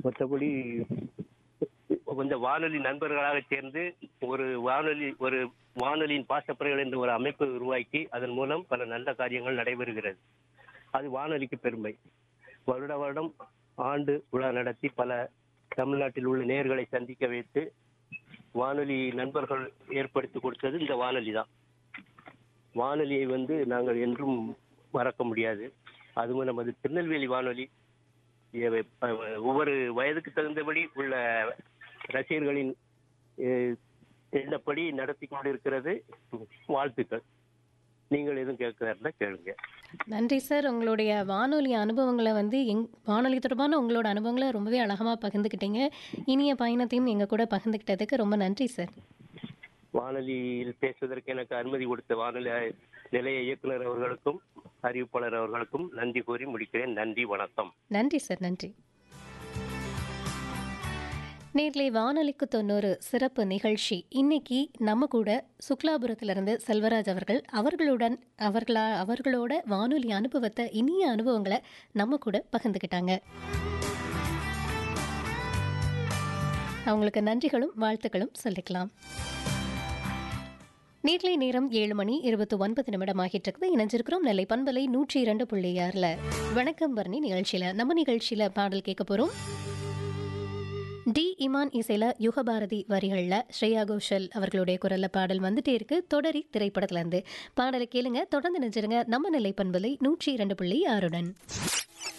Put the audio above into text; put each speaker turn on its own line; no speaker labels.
மற்றபடி கொஞ்சம் வானொலி நண்பர்களாக சேர்ந்து ஒரு வானொலி ஒரு வானொலியின் பாசப்பறைகள் என்ற ஒரு அமைப்பை உருவாக்கி அதன் மூலம் பல நல்ல காரியங்கள் நடைபெறுகிறது அது வானொலிக்கு பெருமை வருட வருடம் ஆண்டு விழா நடத்தி பல தமிழ்நாட்டில் உள்ள நேயர்களை சந்திக்க வைத்து வானொலி நண்பர்கள் ஏற்படுத்தி கொடுத்தது இந்த வானொலி தான் வானொலியை வந்து நாங்கள் என்றும் மறக்க முடியாது அதுவும் நமது திருநெல்வேலி வானொலி இவை, அஹ், ஒவ்வொரு வயதுக்கு தகுந்தபடி உள்ள ரசிகர்களின் அஹ், எண்ணப்படி நடத்தி கொண்டிருக்கிறது வாழ்த்துக்கள் நீங்கள் எதுவும் கேட்கிறதா கேளுங்க
நன்றி சார் உங்களுடைய வானொலி அனுபவங்களை வந்து எங் வானொலி தொடர்பான உங்களோட அனுபவங்களை ரொம்பவே அழகமாக பகிர்ந்துக்கிட்டீங்க இனிய பயணத்தையும் எங்கள் கூட பகிர்ந்துக்கிட்டதுக்கு ரொம்ப நன்றி சார்
வானொலியில் பேசுவதற்கு எனக்கு அனுமதி கொடுத்த வானொலி நிலைய இயக்குனர் அவர்களுக்கும் அறிவிப்பாளர் அவர்களுக்கும் நன்றி கூறி முடிக்கிறேன் நன்றி வணக்கம்
நன்றி சார் நன்றி நேர்களை வானொலிக்கு தொண்ணூறு சிறப்பு நிகழ்ச்சி இன்னைக்கு நம்ம கூட சுக்லாபுரத்திலிருந்து செல்வராஜ் அவர்கள் அவர்களுடன் அவர்களா அவர்களோட வானொலி அனுபவத்தை இனிய அனுபவங்களை நம்ம கூட பகிர்ந்துக்கிட்டாங்க அவங்களுக்கு நன்றிகளும் வாழ்த்துக்களும் சொல்லிக்கலாம் நீர்லை நேரம் ஏழு மணி இருபத்தி ஒன்பது நிமிடம் ஆகிட்டு இருக்குது இணைஞ்சிருக்கிறோம் நெல்லை பண்பலை நூற்றி இரண்டு புள்ளி ஆறில் வணக்கம் பரணி நிகழ்ச்சியில் நம்ம நிகழ்ச்சியில் பாடல் கேட்க போகிறோம் டி இமான் இசையில் யுகபாரதி வரிகளில் ஸ்ரேயா கோஷல் அவர்களுடைய குரல்ல பாடல் வந்துட்டே இருக்கு தொடரி திரைப்படத்துல இருந்து பாடலை கேளுங்க தொடர்ந்து நினைச்சிருங்க நம்ம நிலை பண்பலை நூற்றி இரண்டு புள்ளி ஆறுடன்